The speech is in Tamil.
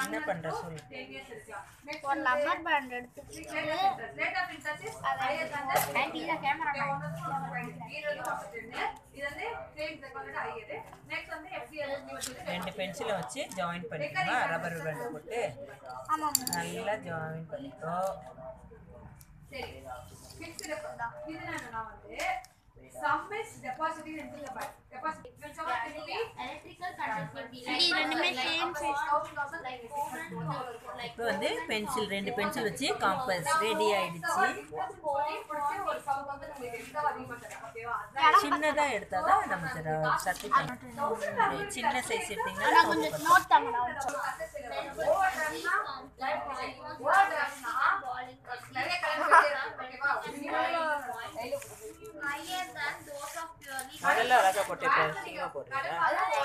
என்ன பண்ற சொல்லு ஒரு லப்பர் பேண்ட் எடுத்துக்கிட்டு ஆண்டி இதை கேமரா ரெண்டு பென்சிலை வச்சு ஜாயின் பண்ணிக்கோங்க ரப்பர் பேண்ட் போட்டு ஆமாம் நல்லா ஜாயின் பண்ணிக்கோ இது ரெண்டுமே சேம் இப்போ வந்து பென்சில் ரெண்டு பென்சில் வச்சு காம்பஸ் ரெடி ஆயிடுச்சு சின்னதா எடுத்தாதான் நமக்கு ர- சத்து பண்ண சின்ன சைஸ் எடுத்தீங்கன்னா கொஞ்சம் நோட் தாங்கடா முதல்ல அழகா போட்டு போட்டுறா